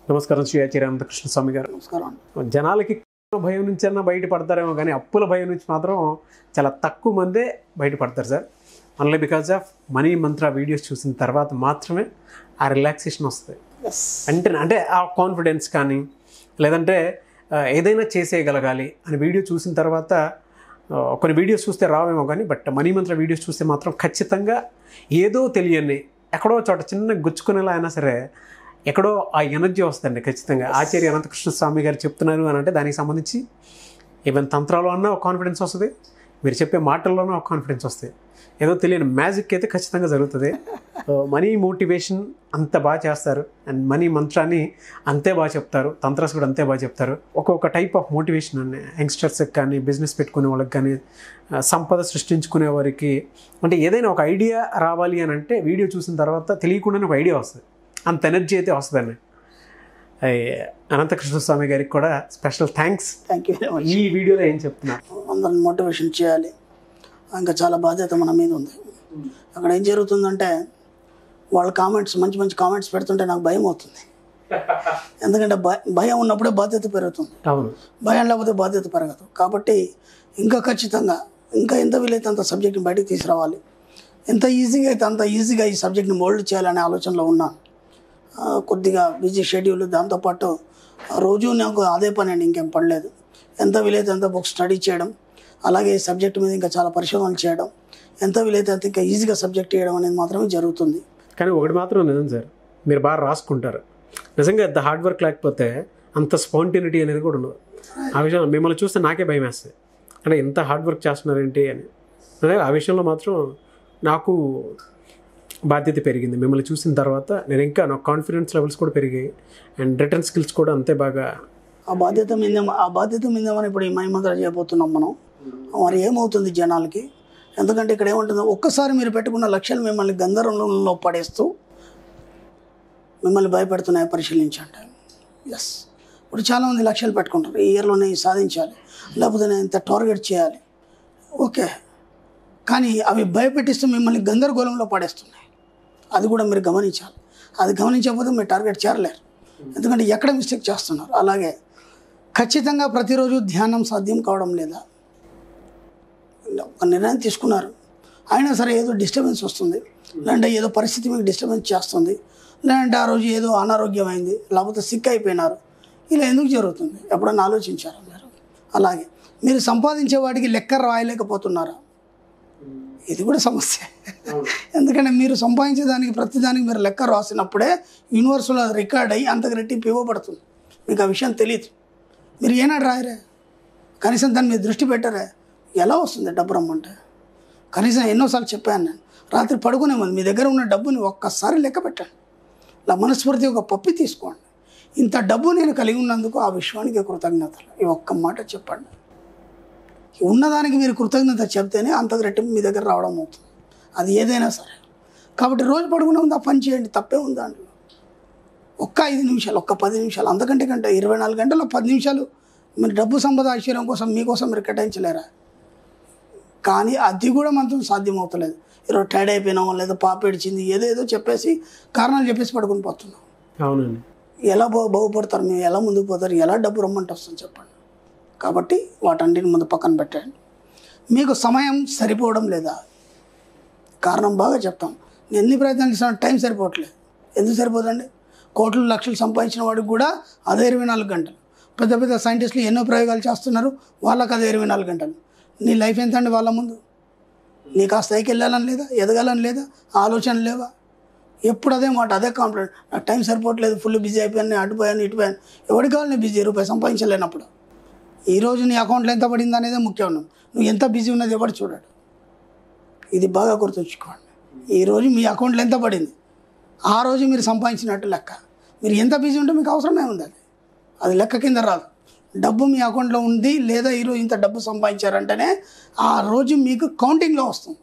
నమస్కారం శ్రీ ఆచార్య అనంతకృష్ణ స్వామి గారు నమస్కారం జనాలకి కరోనా భయం నుంచి అన్న బయటపడతారేమో కానీ అప్పుల భయం నుంచి మాత్రం చాలా తక్కువ మందే బయటపడతారు sir only because of money Mantra videos చూసిన తర్వాత మాత్రమే ఆ రిలాక్సేషన్ వస్తుంది ఎస్ అంటే అంటే ఆ కాన్ఫిడెన్స్ కానీ లేదంటే ఆ, ఏదైనా చేసేయగలగాలి అని వీడియో చూసిన తర్వాత ఆ, కొన్ని వీడియోస్ చూస్తే రావేమో కానీ బట్ మనీ మంత్ర వీడియోస్ చూస్తే మాత్రం ఖచ్చితంగా ఏదో తెలియని ఎక్కడో చోట చిన్న గుచ్చుకునేలా అయినా సరే ఎక్కడో ఆ ఎనర్జీ వస్తుందండి ఖచ్చితంగా ఆచార్య అనంతకృష్ణ స్వామి గారు చెప్తున్నారు అని అంటే దానికి సంబంధించి ఈవెన్ తంత్రాలు అన్న ఒక కాన్ఫిడెన్స్ వస్తుంది మీరు చెప్పే మాటల్లోనూ ఒక కాన్ఫిడెన్స్ వస్తుంది ఏదో తెలియని మ్యాజిక్ అయితే ఖచ్చితంగా జరుగుతుంది మనీ మోటివేషన్ అంత బాగా చేస్తారు అండ్ మనీ మంత్రాన్ని అంతే బాగా చెప్తారు తంత్రాస్ కూడా అంతే బాగా చెప్తారు ఒక్కొక్క టైప్ ఆఫ్ మోటివేషన్ అండి యంగ్స్టర్స్కి కానీ బిజినెస్ పెట్టుకునే వాళ్ళకి కానీ ఆ, సంపద సృష్టించుకునే వారికి అంటే ఏదైనా ఒక ఐడియా రావాలి అని అంటే వీడియో చూసిన తర్వాత తెలియకుండానే ఒక ఐడియా వస్తుంది అంత ఎనర్జీ అయితే వస్తుందండి అయ్య, అనంతకృష్ణ స్వామి గారికి కూడా special thanks thank you very much ఈ వీడియోలో ఏం చెప్తున్నారు అందరిని మోటివేషన్ చేయాలి ఇంకా చాలా బాధ్యత మన మీద ఉంది అక్కడ ఏం జరుగుతుందంటే వాళ్ళ కామెంట్స్ మంచి మంచి కామెంట్స్ పెడుతుంటే నాకు భయం అవుతుంది ఎందుకంటే భయ- భయం ఉన్నప్పుడే బాధ్యత పెరుగుతుంది అవును భయం లేకపోతే బాధ్యత పెరగదు కాబట్టి ఇంకా ఖచ్చితంగా ఇంకా ఎంత వీలైతే అంత సబ్జెక్ట్ని బయటికి తీసుకురావాలి ఎంత ఈజీగా అయితే అంత ఈజీగా ఈ సబ్జెక్ట్ని మోల్డ్ చేయాలనే ఆలోచనలో ఉన్నాను ఆ, కొద్దిగా బిజీ షెడ్యూల్ దాంతోపాటు ఆ, రోజు నాకు అదే పని అండి ఇంకేం పడలేదు ఎంత వీలైతే అంత బుక్ స్టడీ చేయడం అలాగే ఈ సబ్జెక్ట్ మీద ఇంకా చాలా పరిశోధనలు చేయడం ఎంత వీలైతే అంత ఇంకా ఈజీగా సబ్జెక్ట్ చేయడం అనేది మాత్రమే జరుగుతుంది కానీ ఒకటి మాత్రం నిజం సార్ మీరు బాగా రాసుకుంటారు నిజంగా ఎంత హార్డ్ వర్క్ లేకపోతే అంత స్పాంటినిటీ అనేది కూడా ఉండదు ఆ విషయం మిమ్మల్ని చూస్తే నాకే భయం వేస్తుంది అంటే ఎంత హార్డ్ వర్క్ చేస్తున్నారేంటి అని అదే ఆ విషయంలో మాత్రం నాకు బాధ్యత పెరిగింది మిమ్మల్ని చూసిన తర్వాత నేను ఇంకా నా కాన్ఫిడెన్స్ లెవెల్స్ కూడా పెరిగాయి అండ్ రిటర్న్ స్కిల్స్ కూడా అంతే బాగా ఆ బాధ్యత మీద ఆ బాధ్యత మీద మనం ఇప్పుడు ఈ మహిమంత్ర చేయబోతున్నాం మనం మరి ఏమవుతుంది జనాలకి ఎందుకంటే ఇక్కడ ఏముంటుంది ఒక్కసారి మీరు పెట్టుకున్న లక్ష్యాలు మిమ్మల్ని గందరంలో పడేస్తూ మిమ్మల్ని భయపెడుతున్నాయి పరిశీలించండి ఎస్ ఇప్పుడు చాలామంది లక్ష్యాలు పెట్టుకుంటారు ఈ ఇయర్లోనే ఇది సాధించాలి లేకపోతే నేను ఇంత టార్గెట్ చేయాలి ఓకే కానీ అవి భయపెట్టిస్తూ మిమ్మల్ని గందరగోళంలో పడేస్తున్నాయి అది కూడా మీరు గమనించాలి అది గమనించకపోతే మీరు టార్గెట్ చేరలేరు ఎందుకంటే ఎక్కడ మిస్టేక్ చేస్తున్నారు అలాగే ఖచ్చితంగా ప్రతిరోజు ధ్యానం సాధ్యం కావడం లేదా ఒక నిర్ణయం తీసుకున్నారు అయినా సరే ఏదో డిస్టర్బెన్స్ వస్తుంది లేదంటే ఏదో పరిస్థితి మీకు డిస్టర్బెన్స్ చేస్తుంది లేదంటే ఆ రోజు ఏదో అనారోగ్యమైంది లేకపోతే సిక్ అయిపోయినారు ఇలా ఎందుకు జరుగుతుంది ఎప్పుడన్నా ఆలోచించారా మీరు అలాగే మీరు సంపాదించే వాటికి లెక్క రాయలేకపోతున్నారా ఇది కూడా సమస్య ఎందుకంటే మీరు సంపాదించేదానికి ప్రతిదానికి మీరు లెక్క రాసినప్పుడే యూనివర్స్లో రికార్డ్ అయ్యి అంతకు రెట్టింపు ఇవ్వబడుతుంది మీకు ఆ విషయం తెలియదు మీరు ఏనాడు రాయరే కనీసం దాని మీద దృష్టి పెట్టరే ఎలా వస్తుంది డబ్బు రమ్మంటే కనీసం ఎన్నోసార్లు చెప్పాను నేను రాత్రి పడుకునే ముందు మీ దగ్గర ఉన్న డబ్బుని ఒక్కసారి లెక్క పెట్టండి ఇలా మనస్ఫూర్తి ఒక పప్పి తీసుకోండి ఇంత డబ్బు నేను కలిగి ఉన్నందుకు ఆ విశ్వానికి కృతజ్ఞతలు ఈ ఒక్క మాట చెప్పండి ఉన్నదానికి మీరు కృతజ్ఞత చెప్తేనే అంతకు రెట్టింపు మీ దగ్గర రావడం అవుతుంది అది ఏదైనా సరే కాబట్టి రోజు పడుకునే ముందు ఆ పని చేయండి తప్పే ఉంది దాంట్లో ఒక్క ఐదు నిమిషాలు ఒక్క పది నిమిషాలు అంతకంటే కంటే ఇరవై నాలుగు గంటల్లో పది నిమిషాలు మీరు డబ్బు సంపద ఐశ్వర్యం కోసం మీకోసం మీరు కేటాయించలేరా కానీ అది కూడా మనతో సాధ్యం అవుతలేదు ఈరోజు టైడ్ అయిపోయినాం లేదా పాప ఏడిచింది ఏదేదో చెప్పేసి కారణాలు చెప్పేసి పడుకుని పోతున్నాం అవునండి ఎలా బాగు బాగుపడతారు మీరు ఎలా ముందుకు పోతారు ఎలా డబ్బు రమ్మంటే వస్తుంది చెప్పండి కాబట్టి వాటన్నిటిని ముందు పక్కన పెట్టండి మీకు సమయం సరిపోవడం లేదా కారణం బాగా చెప్తాం నేను ఎన్ని ప్రయత్నాలు చేసిన టైం సరిపోవట్లేదు ఎందుకు సరిపోదండి కోట్లు లక్షలు సంపాదించిన వాడికి కూడా అదే ఇరవై నాలుగు గంటలు పెద్ద పెద్ద సైంటిస్టులు ఎన్నో ప్రయోగాలు చేస్తున్నారు వాళ్ళకి అదే ఇరవై నాలుగు గంటలు నీ లైఫ్ ఎంత అండి వాళ్ళ ముందు నీకు ఆ స్థాయికి వెళ్ళాలని లేదా ఎదగాలని లేదా ఆలోచన లేవా ఎప్పుడు అదే మాట అదే కాంప్లైంట్ నాకు టైం సరిపోవట్లేదు ఫుల్ బిజీ అయిపోయాను నేను అటుపోయాను ఇటుపోయాను ఎవరికి కావాలి నేను బిజీ రూపాయి సంపాదించలేనప్పుడు ఈరోజు నీ అకౌంట్లో ఎంత పడింది అనేదే ముఖ్యం నువ్వు ఎంత బిజీ ఉన్నది ఎవడు చూడాడు ఇది బాగా గుర్తుంచుకోండి ఈరోజు మీ అకౌంట్లో ఎంత పడింది ఆ రోజు మీరు సంపాదించినట్టు లెక్క మీరు ఎంత బిజీ ఉంటే మీకు అవసరమే ఉంది అది అది లెక్క కింద రాదు డబ్బు మీ అకౌంట్లో ఉంది లేదా ఈరోజు ఇంత డబ్బు సంపాదించారంటేనే ఆ రోజు మీకు కౌంటింగ్లో వస్తుంది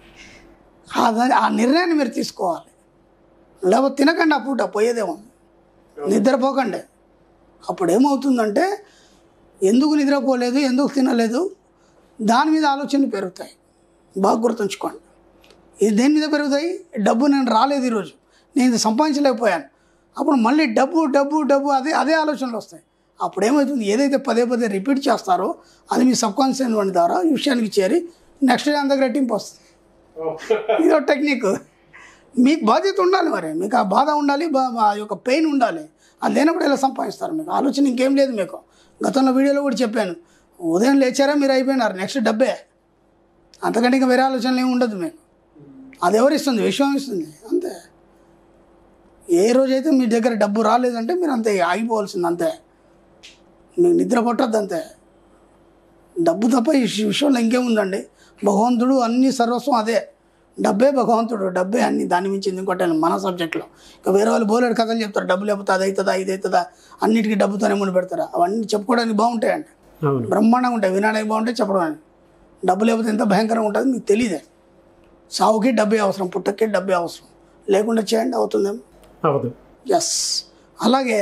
ఆ దాని ఆ నిర్ణయాన్ని మీరు తీసుకోవాలి లేకపోతే తినకండి ఆ పూట పోయేదేమో నిద్రపోకండి అప్పుడు ఏమవుతుందంటే ఎందుకు నిద్రపోలేదు ఎందుకు తినలేదు దాని మీద ఆలోచనలు పెరుగుతాయి బాగా గుర్తుంచుకోండి ఇది దేని మీద పెరుగుతాయి డబ్బు నేను రాలేదు ఈరోజు నేను ఇది సంపాదించలేకపోయాను అప్పుడు మళ్ళీ డబ్బు డబ్బు డబ్బు అదే అదే ఆలోచనలు వస్తాయి అప్పుడు ఏమవుతుంది ఏదైతే పదే పదే రిపీట్ చేస్తారో అది మీ సబ్ కాన్షియస్ మైండ్ ద్వారా ఈ విషయానికి చేరి నెక్స్ట్ డే అంతకు రెట్టింపు వస్తుంది ఇదో టెక్నిక్ మీకు బాధ్యత ఉండాలి మరి మీకు ఆ బాధ ఉండాలి బా- ఆ యొక్క పెయిన్ ఉండాలి అది లేనప్పుడు ఎలా సంపాదిస్తారు మీకు ఆలోచన ఇంకేం లేదు మీకు గతంలో వీడియోలో కూడా చెప్పాను ఉదయం లేచారా మీరు అయిపోయినారు నెక్స్ట్ డబ్బే అంతకంటే ఇంకా వేరే ఆలోచనలు ఏమి ఉండదు మీకు అది ఎవరు ఇస్తుంది విశ్వం ఇస్తుంది అంతే ఏ రోజైతే మీ దగ్గర డబ్బు రాలేదంటే మీరు అంతే ఆగిపోవాల్సింది అంతే మీకు నిద్ర పట్టద్దు అంతే డబ్బు తప్ప ఈ విష- విషయంలో ఇంకేముందండి భగవంతుడు అన్ని సర్వస్వం అదే డబ్బే భగవంతుడు డబ్బే అన్ని దాని మించింది ఇంకోటి లేదు మన సబ్జెక్ట్లో ఇక వేరే వాళ్ళు బోలేడు కథలు చెప్తారు డబ్బు లేకపోతే అది అవుతుందా ఇది అవుతుందా అన్నిటికీ డబ్బుతోనే ముడి పెడతారు అవన్నీ చెప్పుకోవడానికి బాగుంటాయండి అవును బ్రహ్మాండంగా ఉంటాయి వినడానికి బాగుంటాయి చెప్పడానికి డబ్బు లేకపోతే ఎంత భయంకరంగా ఉంటుంది మీకు తెలియదే సావుకి డబ్బే అవసరం పుట్టకి డబ్బే అవసరం లేకుండా చేయండి అవుతుందేమో అవదు ఎస్ అలాగే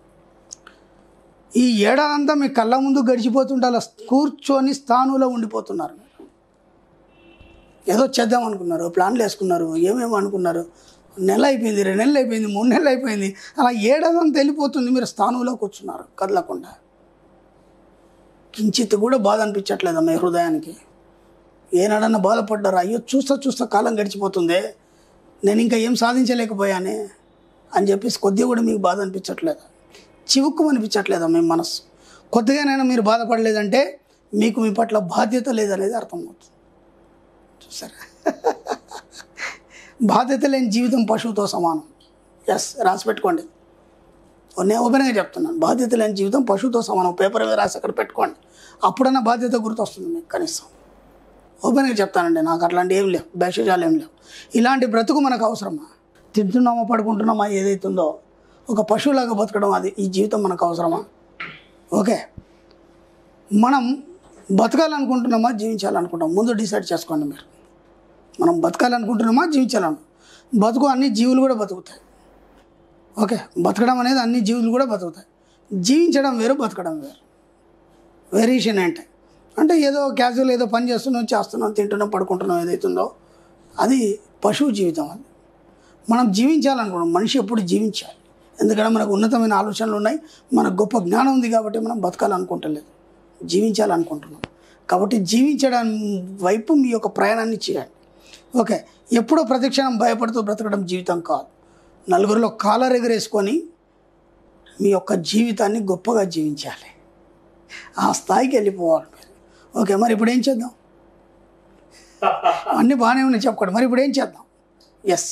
ఈ ఏడాదంతా మీ కళ్ళ ముందు గడిచిపోతుంటే అలా కూర్చొని స్థానులో ఉండిపోతున్నారు మీరు. ఏదో చేద్దాం అనుకున్నారు ప్లాన్లు వేసుకున్నారు ఏమేమో అనుకున్నారు నెల అయిపోయింది రెండు నెలలు అయిపోయింది మూడు నెలలు అయిపోయింది అలా ఏడాదంతా వెళ్ళిపోతుంది మీరు స్థానంలో కూర్చున్నారు కదలకుండా కించిత్ కూడా బాధ అనిపించట్లేదా మీ హృదయానికి ఏనాడన్నా బాధపడ్డారా అయ్యో చూస్తా చూస్తా కాలం గడిచిపోతుంది నేను ఇంకా ఏం సాధించలేకపోయానే అని చెప్పేసి కొద్దిగా కూడా మీకు బాధ అనిపించట్లేదా చివుక్కు అనిపించట్లేదా మీ మనసు కొద్దిగానైనా మీరు బాధపడలేదంటే మీకు మీ పట్ల బాధ్యత లేదనేది అర్థమవుతుంది చూసారా బాధ్యత లేని జీవితం పశువుతో సమానం ఎస్ రాసి పెట్టుకోండి నేను ఓపెన్గా చెప్తున్నాను బాధ్యత లేని జీవితం పశువుతో సమానం పేపర్ మీద రాసి అక్కడ పెట్టుకోండి అప్పుడన్నా బాధ్యత గుర్తొస్తుంది మీకు కనీసం ఓపెన్గా చెప్తానండి నాకు అట్లాంటి ఏం లేవు భేషజాలు ఏం లేవు ఇలాంటి బ్రతుకు మనకు అవసరమా తింటున్నామా పడుకుంటున్నామా ఏదైతుందో ఒక పశువులాగా బతకడం అది ఈ జీవితం మనకు అవసరమా ఓకే మనం బతకాలనుకుంటున్నామా జీవించాలనుకుంటాం ముందు డిసైడ్ చేసుకోండి మీరు మనం బతకాలనుకుంటున్నామా జీవించాలను బతుకు అన్ని జీవులు కూడా బతుకుతాయి ఓకే బతకడం అనేది అన్ని జీవులు కూడా బతుకుతాయి జీవించడం వేరు బతకడం వేరు వేరియేషన్ ఏంటి అంటే ఏదో క్యాజువల్ ఏదో పని చేస్తున్నాం చేస్తున్నాం తింటున్నాం పడుకుంటున్నాం ఏదైతుందో అది పశువు జీవితం అది మనం జీవించాలనుకున్నాం మనిషి ఎప్పుడు జీవించాలి ఎందుకంటే మనకు ఉన్నతమైన ఆలోచనలు ఉన్నాయి మనకు గొప్ప జ్ఞానం ఉంది కాబట్టి మనం బతకాలనుకుంటలేదు జీవించాలనుకుంటున్నాం కాబట్టి జీవించడం వైపు మీ యొక్క ప్రయాణాన్ని చేయండి ఓకే ఎప్పుడో ప్రతిక్షణం భయపడుతూ బ్రతకడం జీవితం కాదు నలుగురిలో కాలర్ ఎగరేసుకొని మీ యొక్క జీవితాన్ని గొప్పగా జీవించాలి ఆ స్థాయికి వెళ్ళిపోవాలి మీరు ఓకే మరి ఇప్పుడు ఏం చేద్దాం అన్నీ బాగానే ఉన్నాయి చెప్పుకోండి మరి ఇప్పుడు ఏం చేద్దాం ఎస్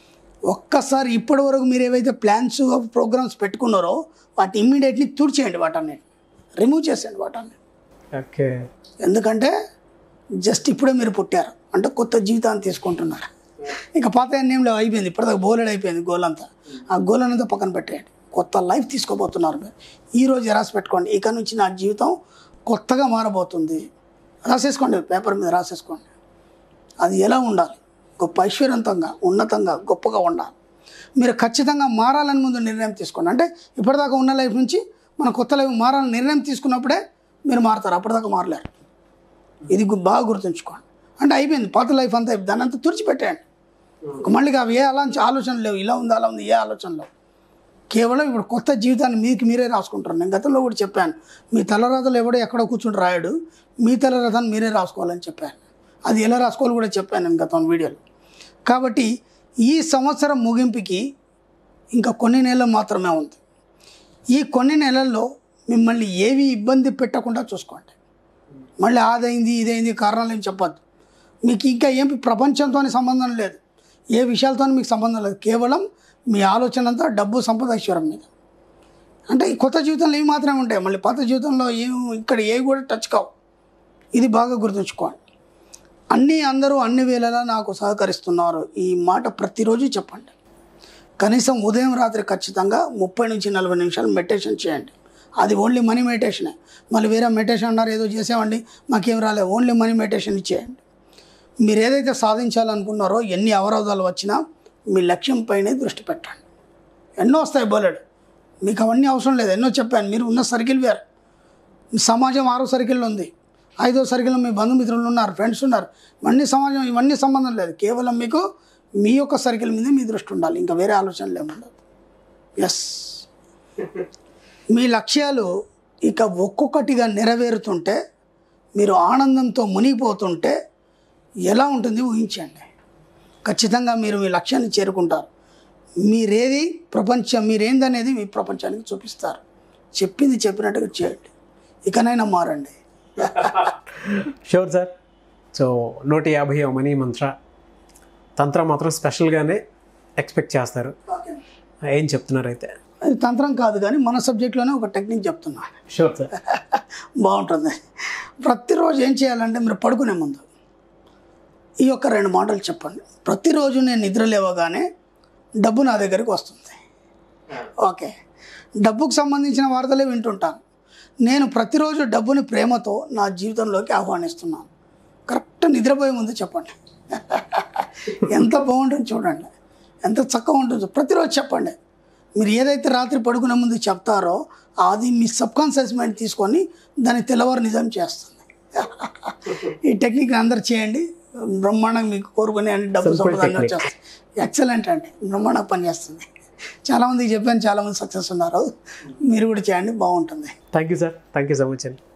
ఒక్కసారి ఇప్పటి వరకు మీరు ఏవైతే ప్లాన్స్ ప్రోగ్రామ్స్ పెట్టుకున్నారో వాటి ఇమ్మీడియట్లీ తుడిచేయండి వాటన్ని రిమూవ్ చేసేయండి వాటన్ని ఓకే ఎందుకంటే జస్ట్ ఇప్పుడే మీరు పుట్టారు అంటే కొత్త జీవితాన్ని తీసుకుంటున్నారు ఇక పాత ఏం లేవు అయిపోయింది ఇప్పటిదాకా బోలెడ్ అయిపోయింది గోల్ అంతా ఆ గోల్ అంతా పక్కన పెట్టేయండి కొత్త లైఫ్ తీసుకోబోతున్నారు మీరు ఈ రోజు రాసి పెట్టుకోండి ఇక నుంచి నా జీవితం కొత్తగా మారబోతుంది రాసేసుకోండి పేపర్ మీద రాసేసుకోండి అది ఎలా ఉండాలి గొప్ప ఐశ్వర్యవంతంగా ఉన్నతంగా గొప్పగా ఉండాలి మీరు ఖచ్చితంగా మారాలని ముందు నిర్ణయం తీసుకోండి అంటే ఇప్పటిదాకా ఉన్న లైఫ్ నుంచి మన కొత్త లైఫ్ మారాలని నిర్ణయం తీసుకున్నప్పుడే మీరు మారుతారు అప్పటిదాకా మారలేరు ఇది గు- బాగా గుర్తుంచుకోండి అంటే అయిపోయింది పాత లైఫ్ అంతా అయిపోయింది దాన్ని అంతా తుడిచిపెట్టేయండి ఇక మళ్ళీ అవి ఏ అలాంటి ఆలోచనలు లేవు ఇలా ఉంది అలా ఉంది ఏ ఆలోచన లేవు కేవలం ఇప్పుడు కొత్త జీవితాన్ని మీకు మీరే రాసుకుంటారు నేను గతంలో కూడా చెప్పాను మీ తలరాతలు ఎవడో ఎక్కడో కూర్చుని రాయడు మీ తలరాతను మీరే రాసుకోవాలని చెప్పాను అది ఎలా రాసుకోవాలో కూడా చెప్పాను నేను గతం వీడియోలో కాబట్టి ఈ సంవత్సరం ముగింపుకి ఇంకా కొన్ని నెలలు మాత్రమే ఉంది ఈ కొన్ని నెలల్లో మిమ్మల్ని ఏవి ఇబ్బంది పెట్టకుండా చూసుకోండి మళ్ళీ అదైంది ఇదైంది కారణాలు ఏం చెప్పొద్దు మీకు ఇంకా ఏం ప్రపంచంతో సంబంధం లేదు ఏ విషయాలతో మీకు సంబంధం లేదు కేవలం మీ ఆలోచన అంతా డబ్బు సంపద ఐశ్వర్యం మీద అంటే ఈ కొత్త జీవితంలో ఇవి మాత్రమే ఉంటాయి మళ్ళీ పాత జీవితంలో ఏం ఇక్కడ ఏవి కూడా టచ్ కావు ఇది బాగా గుర్తుంచుకోండి అన్నీ అందరూ అన్ని వేళలా నాకు సహకరిస్తున్నారు ఈ మాట ప్రతిరోజు చెప్పండి కనీసం ఉదయం రాత్రి ఖచ్చితంగా ముప్పై నుంచి నలభై నిమిషాలు మెడిటేషన్ చేయండి అది ఓన్లీ మనీ మెడిటేషనే మళ్ళీ వేరే మెడిటేషన్ అన్నారు ఏదో చేసామండి మాకేం రాలేదు ఓన్లీ మనీ మెడిటేషన్ చేయండి మీరు ఏదైతే సాధించాలనుకున్నారో ఎన్ని అవరోధాలు వచ్చినా మీ లక్ష్యం పైనే దృష్టి పెట్టండి ఎన్నో వస్తాయి బోలెడు మీకు అవన్నీ అవసరం లేదు ఎన్నో చెప్పాను మీరు ఉన్న సర్కిల్ వేరు మీ సమాజం ఆరో సర్కిల్లో ఉంది ఐదో సర్కిల్లో మీ బంధుమిత్రులు ఉన్నారు ఫ్రెండ్స్ ఉన్నారు ఇవన్నీ సమాజం ఇవన్నీ సంబంధం లేదు కేవలం మీకు మీ యొక్క సర్కిల్ మీద మీ దృష్టి ఉండాలి ఇంకా వేరే ఆలోచనలు ఏముండదు ఎస్ మీ లక్ష్యాలు ఇక ఒక్కొక్కటిగా నెరవేరుతుంటే మీరు ఆనందంతో మునిగిపోతుంటే ఎలా ఉంటుంది ఊహించండి ఖచ్చితంగా మీరు మీ లక్ష్యాన్ని చేరుకుంటారు మీరేది ప్రపంచం మీరేందనేది మీ ప్రపంచానికి చూపిస్తారు చెప్పింది చెప్పినట్టుగా చేయండి ఇకనైనా మారండి షూర్ సార్ సో నూట యాభై మనీ మంత్ర తంత్ర మాత్రం స్పెషల్గానే ఎక్స్పెక్ట్ చేస్తారు ఏం చెప్తున్నారు అయితే అది తంత్రం కాదు కానీ మన సబ్జెక్ట్లోనే ఒక టెక్నిక్ చెప్తున్నా షూర్ సార్ బాగుంటుంది ప్రతిరోజు ఏం చేయాలంటే మీరు పడుకునే ముందు ఈ యొక్క రెండు మాటలు చెప్పండి ప్రతిరోజు నేను నిద్ర లేవగానే డబ్బు నా దగ్గరికి వస్తుంది ఓకే డబ్బుకు సంబంధించిన వార్తలే వింటుంటాను నేను ప్రతిరోజు డబ్బుని ప్రేమతో నా జీవితంలోకి ఆహ్వానిస్తున్నాను కరెక్ట్ నిద్రపోయే ముందు చెప్పండి ఎంత బాగుంటుందో చూడండి ఎంత చక్కగా ఉంటుందో ప్రతిరోజు చెప్పండి మీరు ఏదైతే రాత్రి పడుకునే ముందు చెప్తారో అది మీ సబ్కాన్షియస్ మైండ్ తీసుకొని దాన్ని తెల్లవారు నిజం చేస్తుంది ఈ టెక్నిక్ అందరు చేయండి బ్రహ్మాండంగా మీకు కోరుకునే అన్ని డబ్బు Simple సంపద అన్నీ technique. వచ్చేస్తాయి ఎక్సలెంట్ అండి బ్రహ్మాండంగా పనిచేస్తుంది చాలామందికి చెప్పాను చాలామంది సక్సెస్ ఉన్నారు మీరు కూడా చేయండి బాగుంటుంది thank you sir thank you so much అండి